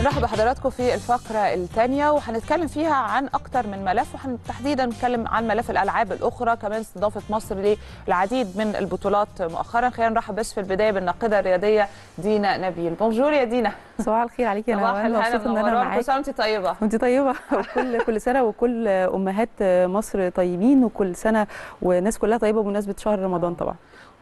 نرحب بحضراتكم في الفقرة الثانية وهنتكلم فيها عن أكتر من ملف وتحديدا نتكلم عن ملف الألعاب الأخرى كمان استضافة مصر للعديد من البطولات مؤخرا خلينا نرحب بس في البداية بالناقدة الرياضية دينا نبيل بونجور يا دينا صباح الخير عليكي صباح انا الهنا مبسوطه ان انا منورانا. معاكي كل سنة وأنت طيبة وانت طيبه وكل كل سنه وكل امهات مصر طيبين وكل سنه والناس كلها طيبه بمناسبه شهر رمضان طبعا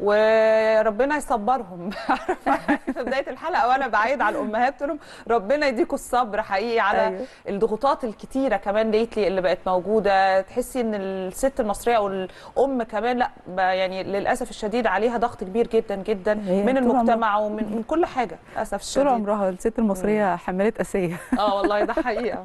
وربنا يصبرهم عارفة في بدايه الحلقه وانا بعيد على الامهات قلت لهم ربنا يديكم الصبر حقيقي على أيوة. الضغوطات الكتيره كمان ليتلي اللي بقت موجوده تحسي ان الست المصريه او الام كمان لا بقى يعني للاسف الشديد عليها ضغط كبير جدا جدا هي من طول المجتمع ومن من كل حاجه للاسف طول الشديد عمرها الست المصريه حماله اسيه اه والله ده حقيقه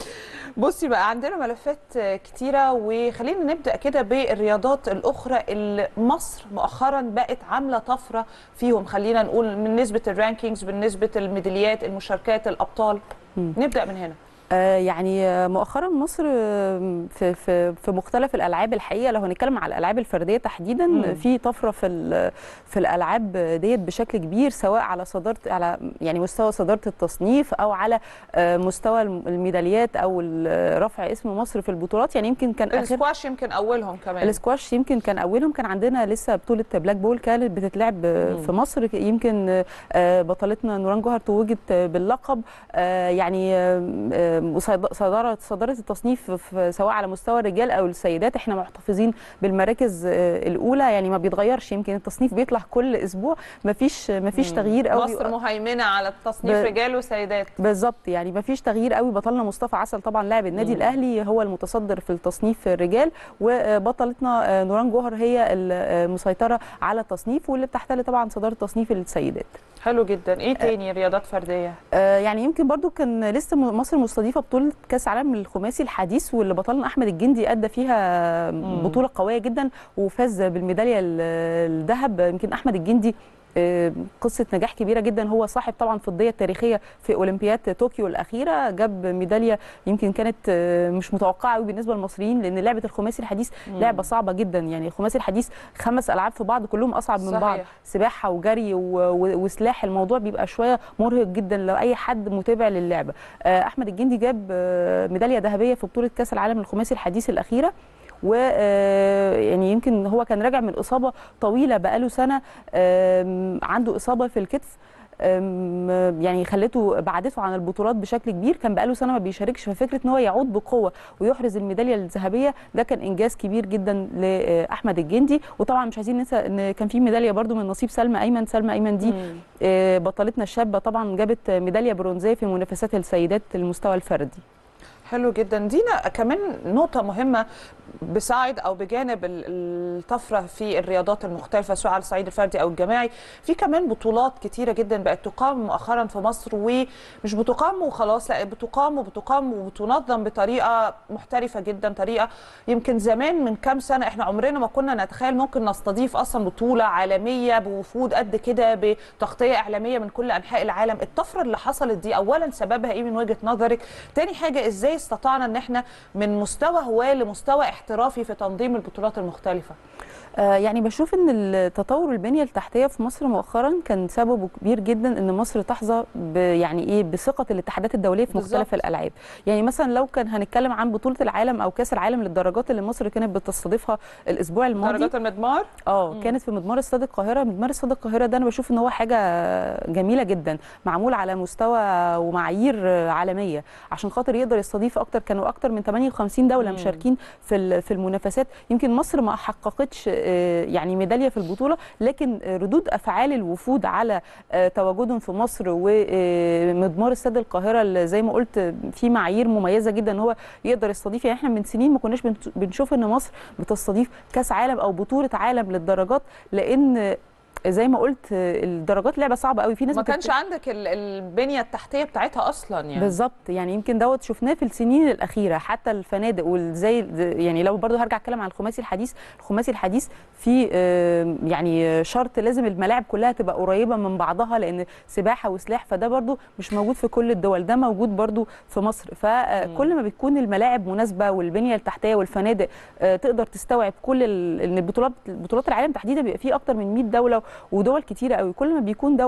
بصي بقى عندنا ملفات كتيرة وخلينا نبدأ كده بالرياضات الأخرى اللي مصر مؤخرا بقت عاملة طفرة فيهم خلينا نقول من نسبة الرانكينجز بالنسبة الميداليات المشاركات الأبطال مم. نبدأ من هنا آه، يعني آه، مؤخرا مصر آه، في في في مختلف الالعاب الحقيقه لو هنتكلم على الالعاب الفرديه تحديدا مم. في طفره في ال- في الالعاب ديت بشكل كبير سواء على صداره على يعني مستوى صداره التصنيف او على آه، مستوى الم- الميداليات او ال- رفع اسم مصر في البطولات يعني يمكن كان اخر السكواش يمكن أولهم كمان السكواش يمكن كان اولهم كان عندنا لسه بطوله بلاك بول كانت بتتلعب مم. في مصر يمكن آه، بطلتنا نوران جوهر توجت باللقب آه، يعني آه، آه، وصد- صداره صداره التصنيف في- سواء على مستوى الرجال او السيدات احنا محتفظين بالمراكز آه، الاولى يعني ما بيتغيرش يمكن التصنيف بيطلع كل اسبوع ما فيش ما فيش تغيير قوي مصر مهيمنة على التصنيف ب- رجال وسيدات بالظبط يعني ما فيش تغيير قوي بطلنا مصطفى عسل طبعا لاعب النادي مم. الاهلي هو المتصدر في التصنيف الرجال وبطلتنا آه، نوران جوهر هي المسيطره على التصنيف واللي بتحتل طبعا صداره تصنيف السيدات حلو جدا ايه تاني رياضات فردية آه، يعني يمكن برضو كان لسه م- مصر مستضيفه بطوله كاس عالم الخماسي الحديث واللي بطلنا احمد الجندي ادى فيها مم. بطوله قويه جدا وفاز بالميداليه ال- الذهب يمكن احمد الجندي آه، قصه نجاح كبيره جدا هو صاحب طبعا فضيه تاريخيه في اولمبياد طوكيو الاخيره جاب ميداليه يمكن كانت آه، مش متوقعه قوي بالنسبه للمصريين لان لعبه الخماسي الحديث مم. لعبه صعبه جدا يعني الخماسي الحديث خمس العاب في بعض كلهم اصعب من صحيح. بعض سباحه وجري و- و- وسلاح الموضوع بيبقى شويه مرهق جدا لو اي حد متابع للعبه آه، احمد الجندي جاب آه، ميداليه ذهبيه في بطوله كاس العالم الخماسي الحديث الاخيره و آه، يعني يمكن هو كان راجع من اصابه طويله بقاله سنه آم، عنده اصابه في الكتف آم، يعني خلته بعدته عن البطولات بشكل كبير كان بقاله سنه ما بيشاركش ففكره ان هو يعود بقوه ويحرز الميداليه الذهبيه ده كان انجاز كبير جدا لاحمد الجندي وطبعا مش عايزين ننسى ان كان في ميداليه برضو من نصيب سلمى ايمن سلمى ايمن دي مم. آه، بطلتنا الشابه طبعا جابت ميداليه برونزيه في منافسات السيدات المستوى الفردي حلو جدا دينا كمان نقطة مهمة بسايد أو بجانب ال- الطفرة في الرياضات المختلفة سواء على الصعيد الفردي أو الجماعي في كمان بطولات كتيرة جدا بقت تقام مؤخرا في مصر ومش بتقام وخلاص لا بتقام وبتقام وبتنظم بطريقة محترفة جدا طريقة يمكن زمان من كام سنة احنا عمرنا ما كنا نتخيل ممكن نستضيف أصلا بطولة عالمية بوفود قد كده بتغطية إعلامية من كل أنحاء العالم الطفرة اللي حصلت دي أولا سببها إيه من وجهة نظرك تاني حاجة إزاي استطعنا ان احنا من مستوى هواه لمستوى احترافي في تنظيم البطولات المختلفه آه، يعني بشوف ان التطور البنيه التحتيه في مصر مؤخرا كان سببه كبير جدا ان مصر تحظى ب- يعني ايه بثقه الاتحادات الدوليه في بالظبط. مختلف الالعاب يعني مثلا لو كان هنتكلم عن بطوله العالم او كاس العالم للدرجات اللي مصر كانت بتستضيفها الاسبوع الماضي درجات المدمار اه مم. كانت في مدمار استاد القاهره مدمار استاد القاهره ده انا بشوف ان هو حاجه جميله جدا معمول على مستوى ومعايير عالميه عشان خاطر يقدر يستضيف اكتر كانوا اكتر من 58 دوله مم. مشاركين في ال- في المنافسات يمكن مصر ما حققتش آه، يعني ميداليه في البطوله لكن آه، ردود افعال الوفود على آه، تواجدهم في مصر ومدمار استاد القاهره اللي زي ما قلت آه، في معايير مميزه جدا ان هو يقدر يستضيف يعني احنا من سنين ما كناش بنت- بنشوف ان مصر بتستضيف كاس عالم او بطوله عالم للدرجات لان زي ما قلت الدرجات لعبه صعبه قوي في ناس ما بتبت- كانش عندك ال- البنيه التحتيه بتاعتها اصلا يعني بالظبط يعني يمكن دوت شفناه في السنين الاخيره حتى الفنادق وزي يعني لو برضو هرجع اتكلم عن الخماسي الحديث الخماسي الحديث في آه، يعني شرط لازم الملاعب كلها تبقى قريبه من بعضها لان سباحه وسلاح فده برضو مش موجود في كل الدول ده موجود برضو في مصر فكل ما بتكون الملاعب مناسبه والبنيه التحتيه والفنادق آه، تقدر تستوعب كل ال- ان البطولات بطولات العالم تحديدا بيبقى فيه اكتر من 100 دوله ودول كتيره قوي كل ما بيكون دوت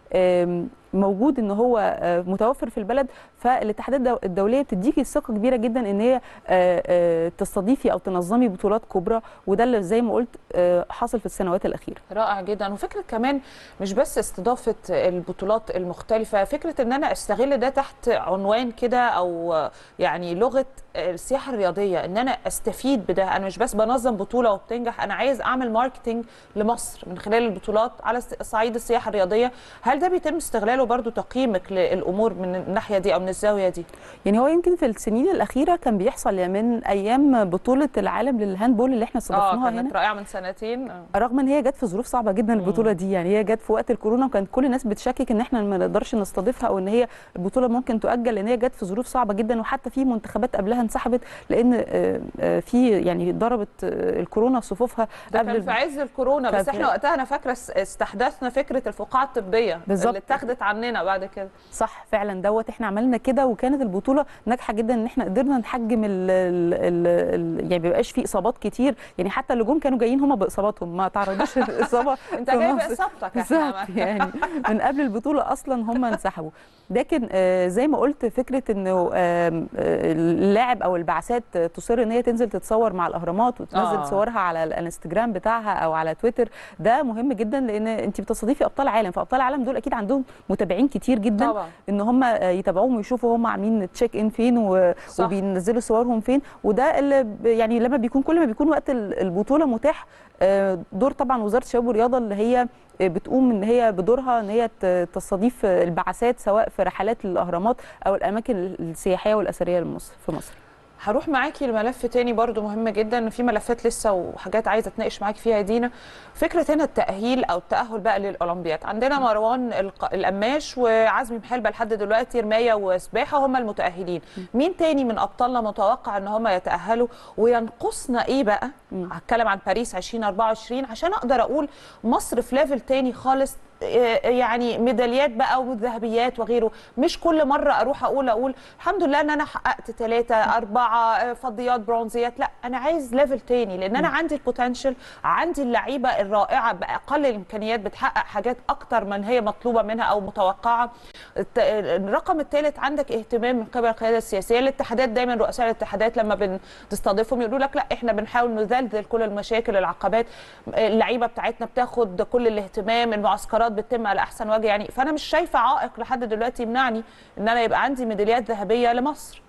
آم، موجود ان هو آه، متوفر في البلد فالاتحادات الدو- الدوليه بتديكي ثقه كبيره جدا ان هي آه، آه، تستضيفي او تنظمي بطولات كبرى وده اللي زي ما قلت آه، حصل في السنوات الاخيره رائع جدا وفكره كمان مش بس استضافه البطولات المختلفه فكره ان انا استغل ده تحت عنوان كده او يعني لغه السياحه الرياضيه ان انا استفيد بده انا مش بس بنظم بطوله وبتنجح انا عايز اعمل ماركتنج لمصر من خلال البطولات على صعيد السياحه الرياضيه هل ده بيتم استغلاله برضو تقييمك للامور من الناحيه دي او من الزاويه دي يعني هو يمكن في السنين الاخيره كان بيحصل يعني من ايام بطوله العالم للهاندبول اللي احنا اه استضفناها هنا كانت رائعه من سنتين آه. رغم ان هي جت في ظروف صعبه جدا البطوله دي يعني هي جت في وقت الكورونا وكانت كل الناس بتشكك ان احنا ما نقدرش نستضيفها او ان هي البطوله ممكن تؤجل لان هي جت في ظروف صعبه جدا وحتى في منتخبات قبلها انسحبت لان آه، آه، في يعني ضربت آه، الكورونا صفوفها ده قبل كان في عز الكورونا بس كان في- احنا وقتها انا فاكره اس- استحدثنا فكره الفقاعه الطبيه بالظبط. اللي اتاخدت عننا بعد كده صح فعلا دوت احنا عملنا كده وكانت البطوله ناجحه جدا ان احنا قدرنا نحجم ال ال ال ال يعني ما بيبقاش في اصابات كتير يعني حتى اللي جم كانوا جايين هم باصاباتهم ما تعرضوش الاصابه انت في جاي مصر. باصابتك بالظبط احنا يعني من قبل البطوله اصلا هم انسحبوا لكن آه، زي ما قلت فكره انه آم، آه، اللاعب او البعثات تصر ان هي تنزل تتصور مع الاهرامات وتنزل آه. آه. صورها على الانستجرام بتاعها او على تويتر ده مهم جدا لان انت بتستضيفي ابطال عالم فابطال العالم دول اكيد عندهم متابعين كتير جدا طبعا ان هم يتابعوهم ويشوفوا هم عاملين تشيك ان فين و... صح. وبينزلوا صورهم فين وده اللي ب- يعني لما بيكون كل ما بيكون وقت ال- البطوله متاح آه، دور طبعا وزاره الشباب والرياضه اللي هي آه، بتقوم ان هي بدورها ان هي ت- تستضيف البعثات سواء في رحلات للاهرامات او الاماكن السياحيه والاثريه لمصر في مصر هروح معاكي لملف تاني برضو مهم جدا في ملفات لسه وحاجات عايزه اتناقش معاكي فيها يا دينا فكره هنا التاهيل او التاهل بقى للاولمبياد عندنا مروان الق- القماش وعزمي محلبه لحد دلوقتي رمايه وسباحه هم المتاهلين مين تاني من ابطالنا متوقع ان هم يتاهلوا وينقصنا ايه بقى هتكلم عن باريس 2024 عشان اقدر اقول مصر في ليفل تاني خالص آه، يعني ميداليات بقى وذهبيات وغيره مش كل مره اروح اقول اقول الحمد لله ان انا حققت ثلاثه اربعه آه، فضيات برونزيات لا انا عايز ليفل تاني لان انا عندي البوتنشال عندي اللعيبه الرائعه باقل الامكانيات بتحقق حاجات اكتر من هي مطلوبه منها او متوقعه الت- الرقم الثالث عندك اهتمام من قبل القياده السياسيه الاتحادات دايما رؤساء الاتحادات لما بنستضيفهم يقولوا لك لا احنا بنحاول نذلذل كل المشاكل العقبات اللعيبه بتاعتنا بتاخد كل الاهتمام المعسكرات بتتم على احسن وجه يعني فانا مش شايفه عائق لحد دلوقتي يمنعني ان انا يبقى عندي ميداليات ذهبيه لمصر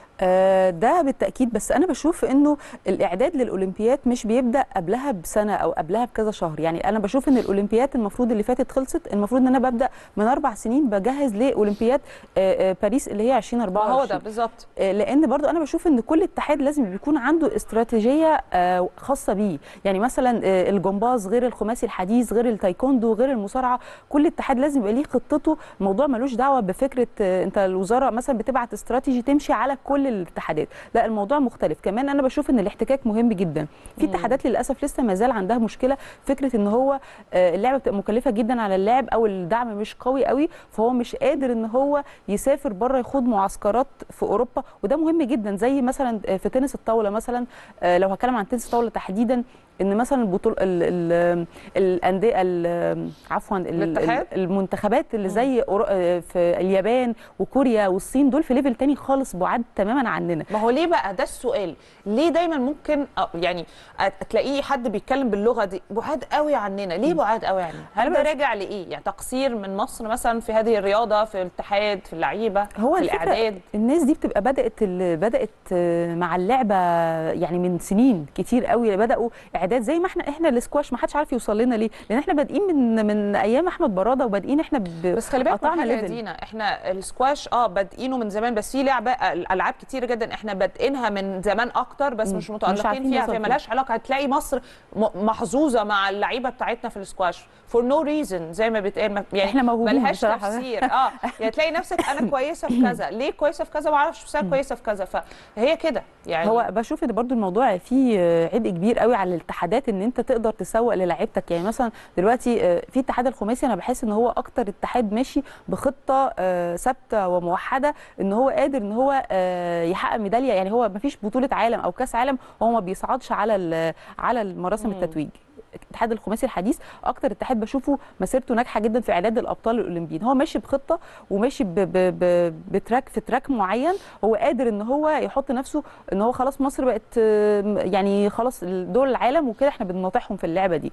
آه، ده بالتاكيد بس انا بشوف انه الاعداد للاولمبياد مش بيبدا قبلها بسنه او قبلها بكذا شهر يعني انا بشوف ان الاولمبياد المفروض اللي فاتت خلصت المفروض ان انا ببدا من اربع سنين بجهز لاولمبياد آه، آه، باريس اللي هي ما 2024 هو ده بالظبط آه، لان برضو انا بشوف ان كل اتحاد لازم بيكون عنده استراتيجيه آه، خاصه بيه يعني مثلا آه، الجمباز غير الخماسي الحديث غير التايكوندو غير المصارعه كل اتحاد لازم يبقى ليه خطته الموضوع ملوش دعوه بفكره آه، انت الوزاره مثلا بتبعت استراتيجي تمشي على كل الاتحادات لا الموضوع مختلف كمان انا بشوف ان الاحتكاك مهم جدا في اتحادات للاسف لسه ما زال عندها مشكله فكره ان هو آه، اللعبه بتبقى مكلفه جدا على اللاعب او الدعم مش قوي قوي فهو مش قادر ان هو يسافر بره يخوض معسكرات في اوروبا وده مهم جدا زي مثلا في تنس الطاوله مثلا آه، لو هتكلم عن تنس الطاوله تحديدا ان مثلا البطول ال- ال- الانديه ال- عفوا ال- الاتحاد؟ ال- المنتخبات اللي زي أورو- آه، في اليابان وكوريا والصين دول في ليفل تاني خالص بعاد تماما عننا ما هو ليه بقى ده السؤال ليه دايما ممكن أو يعني أ- تلاقيه حد بيتكلم باللغه دي بعاد قوي عننا ليه بعاد قوي عننا هل أنا ده بس- راجع لايه يعني تقصير من مصر مثلا في هذه الرياضه في الاتحاد في اللعيبه هو في الفكرة الاعداد الناس دي بتبقى بدات ال- بدات آه، مع اللعبه يعني من سنين كتير قوي بداوا اعداد زي ما احنا احنا الاسكواش ما حدش عارف يوصل لنا ليه لان احنا بادئين من من ايام احمد براده وبادئين احنا ب... بس خلي بالك من قطعنا حاجه يا level. دينا احنا السكواش اه بادئينه من زمان بس في لعبه العاب كتير جدا احنا بادئينها من زمان اكتر بس مم. مش مش متالقين عارفين فيها نوصل فهي فيها. ملهاش علاقه هتلاقي مصر م- محظوظه مع اللعيبه بتاعتنا في السكواش فور نو ريزن زي ما بيتقال ما- يعني إحنا موهوبين ملهاش بصراحة. تفسير اه يعني تلاقي نفسك انا كويسه في كذا ليه كويسه في كذا ما اعرفش بس انا كويسه في كذا فهي كده يعني هو بشوف ان برضو الموضوع فيه عبء كبير قوي على الاتحادات ان انت تقدر تسوق للاعيبتك يعني مثلا دلوقتي آه، في اتحاد الخماسي انا بحس ان هو اكتر اتحاد ماشي بخطه آه، ثابته وموحده ان هو قادر ان هو آه، يحقق ميداليه يعني هو ما فيش بطوله عالم او كاس عالم هو ما بيصعدش على ال- على المراسم التتويج الاتحاد الخماسي الحديث اكتر اتحاد بشوفه مسيرته ناجحه جدا في اعداد الابطال الاولمبيين هو ماشي بخطه وماشي ب ب ب بتراك في تراك معين هو قادر ان هو يحط نفسه ان هو خلاص مصر بقت آه، يعني خلاص دول العالم وكده احنا بنناطحهم في اللعبه دي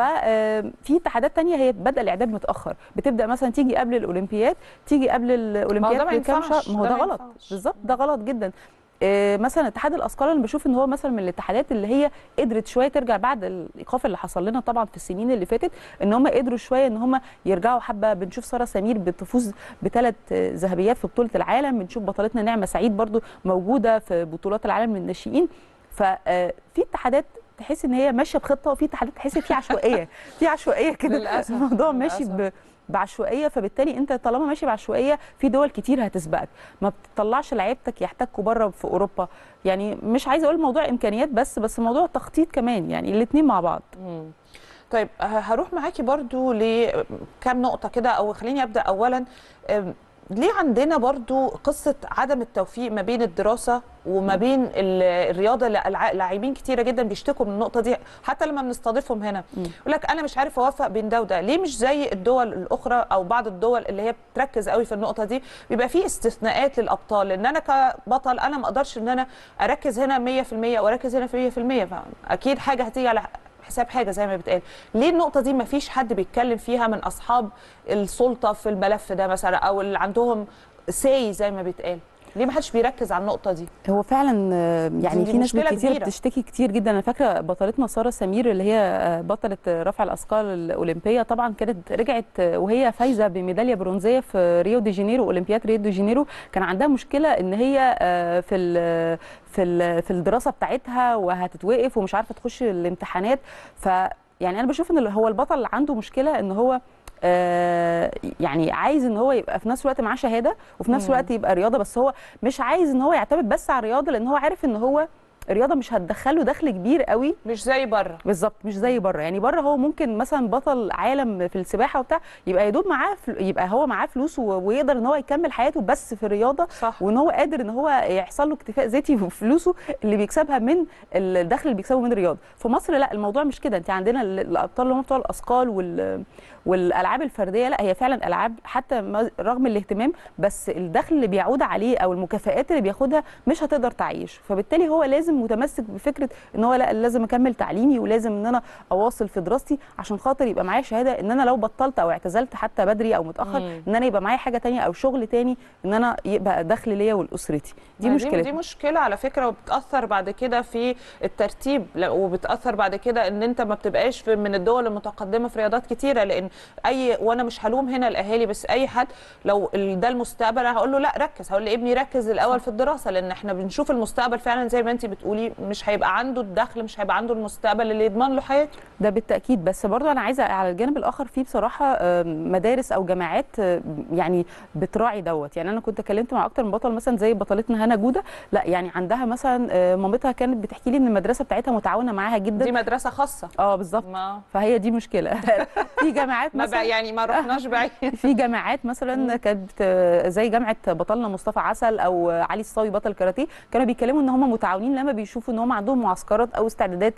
ففي اتحادات تانية هي بدا الاعداد متاخر بتبدا مثلا تيجي قبل الاولمبياد تيجي قبل الاولمبياد ما بكام ينفعش، شهر ما هو ده ده ما غلط ينفعش. بالظبط ده غلط جدا آه، مثلا اتحاد الاثقال انا بشوف ان هو مثلا من الاتحادات اللي هي قدرت شويه ترجع بعد الايقاف اللي حصل لنا طبعا في السنين اللي فاتت ان هم قدروا شويه ان هم يرجعوا حبه بنشوف ساره سمير بتفوز بثلاث ذهبيات في بطوله العالم بنشوف بطلتنا نعمه سعيد برضو موجوده في بطولات العالم للناشئين ففي اتحادات تحس ان هي ماشيه بخطه وفي اتحادات تحس في عشوائيه في عشوائيه كده للأسف، الموضوع ماشي للأسف. ب بعشوائيه فبالتالي انت طالما ماشي بعشوائيه في دول كتير هتسبقك ما بتطلعش لعيبتك يحتكوا بره في اوروبا يعني مش عايزه اقول موضوع امكانيات بس بس موضوع تخطيط كمان يعني الاثنين مع بعض مم. طيب ه- هروح معاكي برضو لكام نقطة كده أو خليني أبدأ أولا أم، ليه عندنا برضو قصة عدم التوفيق ما بين الدراسة وما بين ال- الرياضة اللي الع- لاعبين كتيرة جدا بيشتكوا من النقطة دي حتى لما بنستضيفهم هنا يقول لك أنا مش عارف أوفق بين ده وده ليه مش زي الدول الأخرى أو بعض الدول اللي هي بتركز قوي في النقطة دي بيبقى في استثناءات للأبطال لأن أنا كبطل أنا ما أقدرش إن أنا أركز هنا 100% وأركز هنا في 100% فأكيد حاجة هتيجي على حساب حاجه زي ما بتقال ليه النقطه دي ما فيش حد بيتكلم فيها من اصحاب السلطه في الملف ده مثلا او اللي عندهم ساي زي ما بيتقال ليه ما حدش بيركز على النقطه دي هو فعلا آه، يعني دي في ناس مشكلة كتير كبيرة. بتشتكي كتير جدا انا فاكره بطلتنا ساره سمير اللي هي آه، بطله رفع الاثقال الاولمبيه طبعا كانت رجعت آه، وهي فايزه بميداليه برونزيه في ريو دي جانيرو اولمبياد ريو دي جانيرو كان عندها مشكله ان هي آه، في ال في ال في الدراسه بتاعتها وهتتوقف ومش عارفه تخش الامتحانات ف يعني انا بشوف ان هو البطل عنده مشكله ان هو آه، يعني عايز ان هو يبقى في نفس الوقت معاه شهاده وفي نفس مم. الوقت يبقى رياضه بس هو مش عايز ان هو يعتمد بس على الرياضه لان هو عارف ان هو الرياضه مش هتدخله دخل كبير قوي مش زي بره بالظبط مش زي بره يعني بره هو ممكن مثلا بطل عالم في السباحه وبتاع يبقى يا دوب معاه فل... يبقى هو معاه فلوس و... ويقدر ان هو يكمل حياته بس في الرياضه صح وان هو قادر ان هو يحصل له اكتفاء ذاتي في فلوسه اللي بيكسبها من الدخل اللي بيكسبه من الرياضه في مصر لا الموضوع مش كده انت عندنا ال- الابطال اللي هم بتوع الاثقال وال والالعاب الفرديه لا هي فعلا العاب حتى ما- رغم الاهتمام بس الدخل اللي بيعود عليه او المكافآت اللي بياخدها مش هتقدر تعيش فبالتالي هو لازم متمسك بفكره ان هو لا لازم اكمل تعليمي ولازم ان انا اواصل في دراستي عشان خاطر يبقى معايا شهاده ان انا لو بطلت او اعتزلت حتى بدري او متاخر مم. ان انا يبقى معايا حاجه تانية او شغل تاني ان انا يبقى دخل ليا ولاسرتي دي ما مشكله دي مشكله على فكره وبتاثر بعد كده في الترتيب لا، وبتاثر بعد كده ان انت ما بتبقاش في من الدول المتقدمه في رياضات كتيره لان اي وانا مش هلوم هنا الاهالي بس اي حد لو ال- ده المستقبل انا هقول له لا ركز هقول لابني ركز الاول في الدراسه لان احنا بنشوف المستقبل فعلا زي ما انت بتقولي مش هيبقى عنده الدخل مش هيبقى عنده المستقبل اللي يضمن له حياته ده بالتاكيد بس برضو انا عايزه على الجانب الاخر في بصراحه آم، مدارس او جامعات آم، يعني بتراعي دوت يعني انا كنت اتكلمت مع اكتر من بطل مثلا زي بطلتنا هنا جوده لا يعني عندها مثلا آه، مامتها كانت بتحكي لي ان المدرسه بتاعتها متعاونه معاها دي جدا مدرسه خاصه اه بالظبط ما فهي دي مشكله في جامعات ما مثلا بقى يعني ما رحناش بعيد في جامعات مثلا كانت آه، زي جامعه بطلنا مصطفى عسل او آه، علي الصاوي بطل كاراتيه كانوا بيتكلموا ان هم متعاونين لما بيشوفوا ان هم عندهم معسكرات او استعدادات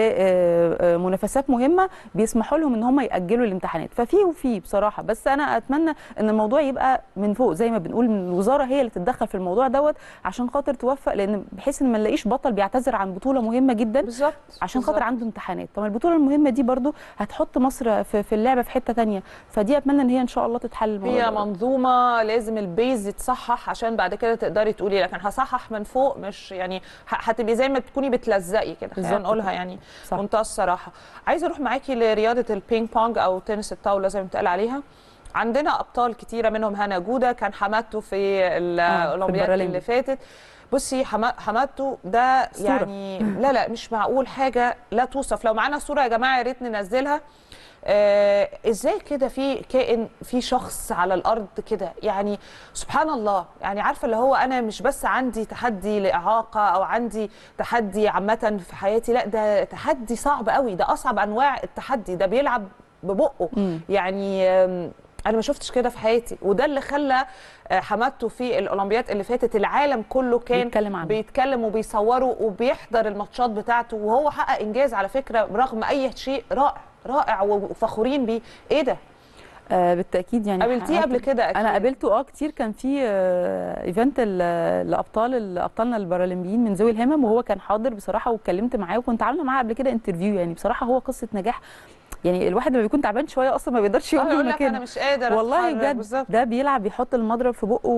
لمنافسات مهمه بيسمحوا لهم ان هم ياجلوا الامتحانات ففي وفي بصراحه بس انا اتمنى ان الموضوع يبقى من فوق زي ما بنقول من الوزاره هي اللي تتدخل في الموضوع دوت عشان خاطر توفق لان بحيث ان ما نلاقيش بطل بيعتذر عن بطوله مهمه جدا بالظبط عشان خاطر بالظبط. عنده امتحانات طب البطوله المهمه دي برضو هتحط مصر في, في اللعبه في حته تانية فدي اتمنى ان هي ان شاء الله تتحل الموضوع هي ده. منظومه لازم البيز يتصحح عشان بعد كده تقدري تقولي لكن هصحح من فوق مش يعني ه- هتبقي زي ما تكوني بتلزقي كده خلينا بالظبط نقولها كده. يعني صح. منتهى الصراحه عايزه اروح معاكي لرياضه البينج بونج او تنس الطاوله زي ما بتقال عليها عندنا ابطال كتيره منهم هنا جوده كان حمادته في الاولمبياد البارالمبي. اللي فاتت بصي حما- حمادته ده صورة. يعني لا لا مش معقول حاجه لا توصف لو معانا صوره يا جماعه يا ريت ننزلها آه ازاي كده في كائن في شخص على الارض كده يعني سبحان الله يعني عارفه اللي هو انا مش بس عندي تحدي لاعاقه او عندي تحدي عامه في حياتي لا ده تحدي صعب قوي ده اصعب انواع التحدي ده بيلعب ببقه مم. يعني آم، انا ما شفتش كده في حياتي وده اللي خلى آه، حمادته في الاولمبياد اللي فاتت العالم كله كان بيتكلم عنه. بيتكلم وبيصوره وبيحضر الماتشات بتاعته وهو حقق انجاز على فكره رغم اي شيء رائع رائع وفخورين بيه ايه ده آه بالتاكيد يعني قابلتيه حمادته- قبل كده أكيد. انا قابلته اه كتير كان في آه ايفنت ال- لابطال ابطالنا البارالمبيين من ذوي الهمم وهو كان حاضر بصراحه واتكلمت معاه وكنت عامله معاه قبل كده انترفيو يعني بصراحه هو قصه نجاح يعني الواحد لما بيكون تعبان شويه اصلا ما بيقدرش آه، يقوم من يقول لك مكانه انا مش قادر والله أتحرك. بجد بالظبط ده بيلعب بيحط المضرب في بقه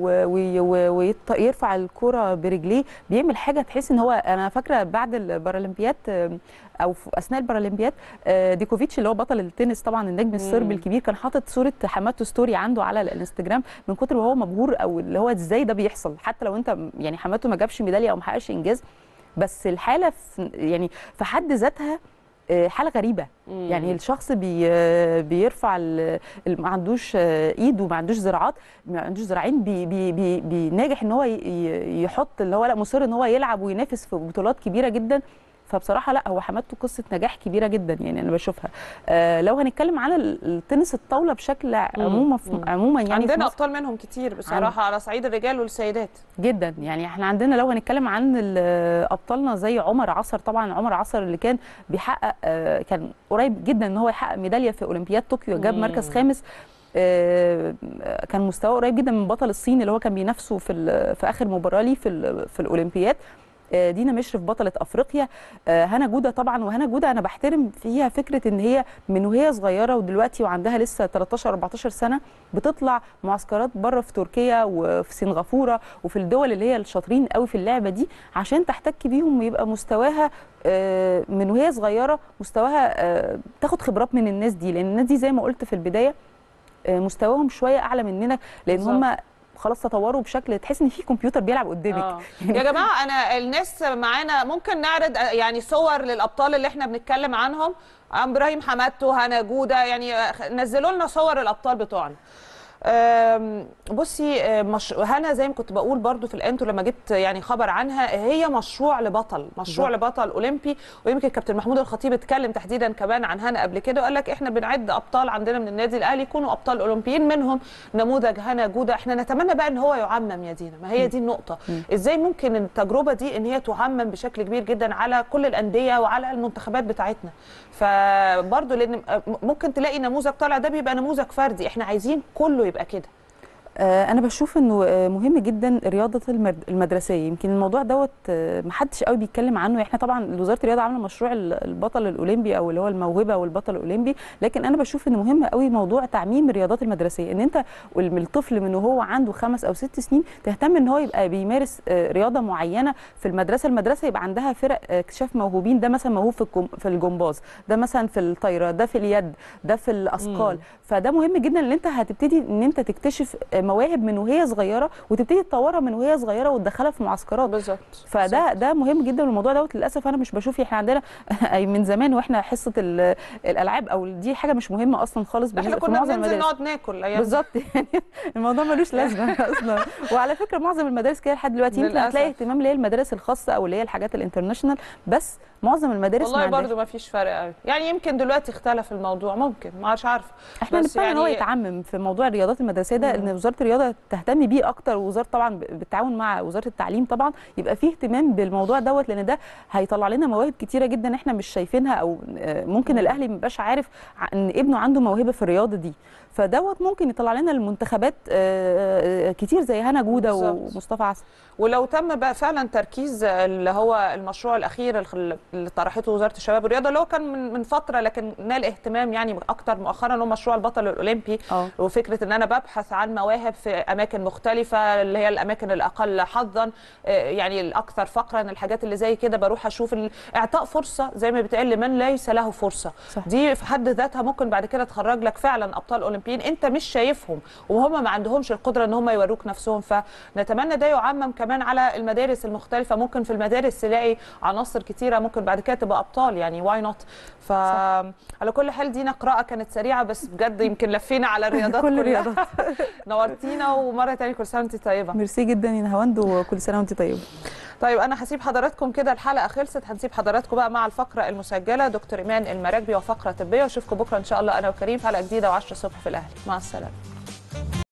ويرفع الكرة برجليه بيعمل حاجه تحس ان هو انا فاكره بعد البارالمبياد آه، او في اثناء البارالمبياد آه، ديكوفيتش اللي هو بطل التنس طبعا النجم الصربي مم. الكبير كان حاطط صوره حماته ستوري عنده على الانستجرام من كتر ما هو مبهور او اللي هو ازاي ده بيحصل حتى لو انت يعني حماته ما جابش ميداليه او ما حققش انجاز بس الحاله في يعني في حد ذاتها آه، حاله غريبه مم. يعني الشخص بي بيرفع ال- اللي ما عندوش آه، ايد وما عندوش ذراعات ما عندوش ذراعين بي بي بي بيناجح ان هو ي- ي- يحط اللي هو لا مصر ان هو يلعب وينافس في بطولات كبيره جدا فبصراحه لا هو حمادته قصه نجاح كبيره جدا يعني انا بشوفها آه لو هنتكلم على ال- التنس الطاوله بشكل عموما في مم. عموما يعني في عندنا مصر ابطال منهم كتير بصراحه على صعيد الرجال والسيدات جدا يعني احنا عندنا لو هنتكلم عن ال- ابطالنا زي عمر عصر طبعا عمر عصر اللي كان بيحقق آه، كان قريب جدا ان هو يحقق ميداليه في اولمبياد طوكيو جاب مم. مركز خامس آه، كان مستواه قريب جدا من بطل الصين اللي هو كان بينافسه في ال- في اخر مباراه ليه في ال- في الاولمبياد آه، دينا مشرف بطلة افريقيا آه، هنا جوده طبعا وهنا جوده انا بحترم فيها فكره ان هي من وهي صغيره ودلوقتي وعندها لسه 13 14 سنه بتطلع معسكرات بره في تركيا وفي سنغافوره وفي الدول اللي هي الشاطرين قوي في اللعبه دي عشان تحتك بيهم ويبقى مستواها آه، من وهي صغيره مستواها آه، تاخد خبرات من الناس دي لان الناس دي زي ما قلت في البدايه آه، مستواهم شويه اعلى مننا لان بالظبط. هم خلاص تطوروا بشكل تحس ان في كمبيوتر بيلعب قدامك آه. يا جماعه انا الناس معانا ممكن نعرض آه، يعني صور للابطال اللي احنا بنتكلم عنهم ابراهيم حمادته هنا جوده يعني آه، نزلوا لنا صور الابطال بتوعنا آم، بصي آه، مش... هنا زي ما كنت بقول برضو في الانتو لما جبت يعني خبر عنها هي مشروع لبطل مشروع بالظبط. لبطل اولمبي ويمكن كابتن محمود الخطيب اتكلم تحديدا كمان عن هنا قبل كده وقال لك احنا بنعد ابطال عندنا من النادي الاهلي يكونوا ابطال اولمبيين منهم نموذج هنا جوده احنا نتمنى بقى ان هو يعمم يا دينا ما هي دي النقطه ازاي ممكن التجربه دي ان هي تعمم بشكل كبير جدا على كل الانديه وعلى المنتخبات بتاعتنا فبرضه لان ممكن تلاقي نموذج طالع ده بيبقى نموذج فردي احنا عايزين كله يبقى كده آه، انا بشوف انه آه، مهم جدا رياضه المد- المدرسيه يمكن الموضوع دوت آه، محدش قوي بيتكلم عنه احنا طبعا وزاره الرياضه عامله مشروع ال- البطل الاولمبي او اللي هو الموهبه والبطل الاولمبي لكن انا بشوف انه مهم قوي موضوع تعميم الرياضات المدرسيه ان انت والم- الطفل من وهو عنده خمس او ست سنين تهتم ان هو يبقى بيمارس آه، رياضه معينه في المدرسه المدرسه يبقى عندها فرق آه، اكتشاف موهوبين ده مثلا موهوب في الجم- في الجمباز ده مثلا في الطايره ده في اليد ده في الاثقال مم. فده مهم جدا ان انت هتبتدي ان انت تكتشف مواهب من وهي صغيره وتبتدي تطورها من وهي صغيره وتدخلها في معسكرات بالظبط فده ده مهم جدا والموضوع دوت للاسف انا مش بشوف احنا عندنا أي من زمان واحنا حصه ال- الالعاب او دي حاجه مش مهمه اصلا خالص احنا بالنسبة- في كنا معظم بننزل المدارس. نقعد ناكل ايام بالظبط يعني الموضوع ملوش لازمه اصلا وعلى فكره معظم المدارس كده لحد دلوقتي يمكن للأسف. هتلاقي اهتمام اللي هي المدارس الخاصه او اللي هي الحاجات الانترناشونال بس معظم المدارس ما والله عندهاش. برضو ما فيش فرق قوي يعني يمكن دلوقتي اختلف الموضوع ممكن ما عادش عارفه احنا بس نتمنى ان هو يعني- يتعمم في موضوع الرياضات المدرسيه ده ان وزاره الرياضه تهتم بيه اكتر ووزاره طبعا ب- بالتعاون مع وزاره التعليم طبعا يبقى فيه اهتمام بالموضوع دوت لان ده هيطلع لنا مواهب كتيره جدا احنا مش شايفينها او آه، ممكن مم. الاهلي ما يبقاش عارف ع- ان ابنه عنده موهبه في الرياضه دي فدوت ممكن يطلع لنا المنتخبات آه، آه، كتير زي هنا جوده بالظبط. ومصطفى عسل ولو تم بقى فعلا تركيز اللي هو المشروع الاخير الخ- اللي طرحته وزاره الشباب والرياضه اللي هو كان من من فتره لكن نال اهتمام يعني اكتر مؤخرا هو مشروع البطل الاولمبي اه وفكره ان انا ببحث عن مواهب في اماكن مختلفه اللي هي الاماكن الاقل حظا آه، يعني الاكثر فقرا الحاجات اللي زي كده بروح اشوف ال- اعطاء فرصه زي ما بيتقال لمن ليس له فرصه صح. دي في حد ذاتها ممكن بعد كده تخرج لك فعلا ابطال اولمبيين انت مش شايفهم وهم ما عندهمش القدره ان هم يوروك نفسهم فنتمنى ده يعمم كمان على المدارس المختلفه ممكن في المدارس تلاقي عناصر كتيره ممكن بعد كده تبقى ابطال يعني واي نوت فعلى كل حال دينا قراءه كانت سريعه بس بجد يمكن لفينا على الرياضات كل كلها. الرياضات نورتينا ومره تانية كل سنه وانت طيبه ميرسي جدا يا نهاوند وكل سنه وانت طيبه طيب انا هسيب حضراتكم كده الحلقه خلصت هنسيب حضراتكم بقى مع الفقره المسجله دكتور ايمان المراكبي وفقره طبيه واشوفكم بكره ان شاء الله انا وكريم في حلقه جديده و10 الصبح في الاهلي مع السلامه